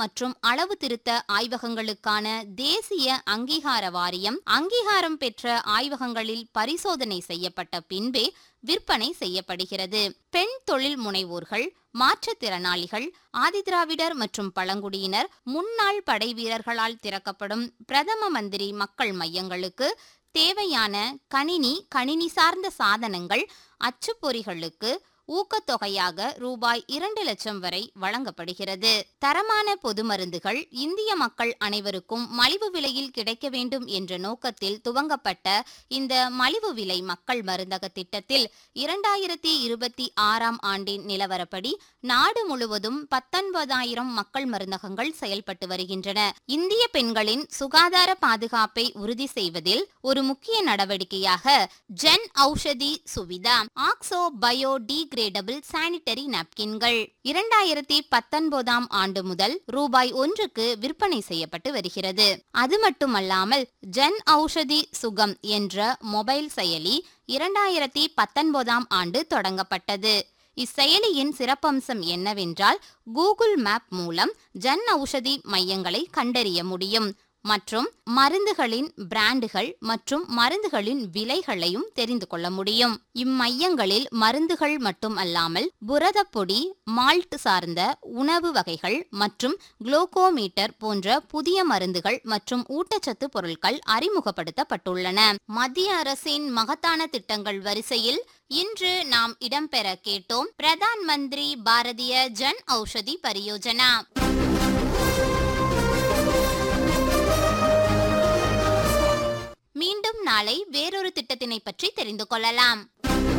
மற்றும் அளவு திருத்த ஆய்வகங்களுக்கான தேசிய அங்கீகார வாரியம் அங்கீகாரம் பெற்ற ஆய்வகங்களில் பரிசோதனை செய்யப்பட்ட பின்பே விற்பனை செய்யப்படுகிறது பெண் தொழில் முனைவோர்கள் மாற்றுத்திறனாளிகள் ஆதிதிராவிடர் மற்றும் பழங்குடியினர் முன்னாள் படை வீரர்களால் திறக்கப்படும் பிரதம மந்திரி மக்கள் மையங்களுக்கு தேவையான கணினி கணினி சார்ந்த சாதனங்கள் அச்சுப்பொறிகளுக்கு ஊக்கத்தொகையாக ரூபாய் இரண்டு லட்சம் வரை வழங்கப்படுகிறது தரமான பொது மருந்துகள் இந்திய மக்கள் அனைவருக்கும் மலிவு விலையில் கிடைக்க வேண்டும் என்ற நோக்கத்தில் துவங்கப்பட்ட இந்த மலிவு விலை மக்கள் மருந்தக திட்டத்தில் இரண்டாயிரத்தி இருபத்தி ஆறாம் ஆண்டின் நிலவரப்படி நாடு முழுவதும் பத்தொன்பதாயிரம் மக்கள் மருந்தகங்கள் செயல்பட்டு வருகின்றன இந்திய பெண்களின் சுகாதார பாதுகாப்பை உறுதி செய்வதில் ஒரு முக்கிய நடவடிக்கையாக Jan Aushadhi Suvidha oxo biodegradable sanitary நாப்கின்கள் இரண்டாயிரத்தி பத்தொன்பதாம் ஆண்டு முதல் ரூபாய் ஒன்றுக்கு விற்பனை செய்யப்பட்டு வருகிறது அது மட்டுமல்லாமல் ஜன் ஔஷதி சுகம் என்ற மொபைல் செயலி இரண்டாயிரத்தி பத்தொன்பதாம் ஆண்டு தொடங்கப்பட்டது இச்செயலியின் சிறப்பம்சம் என்னவென்றால் கூகுள் மேப் மூலம் ஜன் ஔஷதி மையங்களை கண்டறிய முடியும் மற்றும் மருந்துகளின் பிராண்டுகள் மற்றும் மருந்துகளின் விலைகளையும் தெரிந்து கொள்ள முடியும் இம்மையங்களில் மருந்துகள் மட்டும் அல்லாமல் புரதப்பொடி மால்ட் சார்ந்த உணவு வகைகள் மற்றும் குளோகோமீட்டர் போன்ற புதிய மருந்துகள் மற்றும் ஊட்டச்சத்து பொருட்கள் அறிமுகப்படுத்தப்பட்டுள்ளன மத்திய அரசின் மகத்தான திட்டங்கள் வரிசையில் இன்று நாம் இடம்பெற கேட்டோம் பிரதான் மந்திரி பாரதிய ஜன் ஔஷதி பரியோஜனா மீண்டும் நாளை வேறொரு திட்டத்தினை பற்றி தெரிந்து கொள்ளலாம்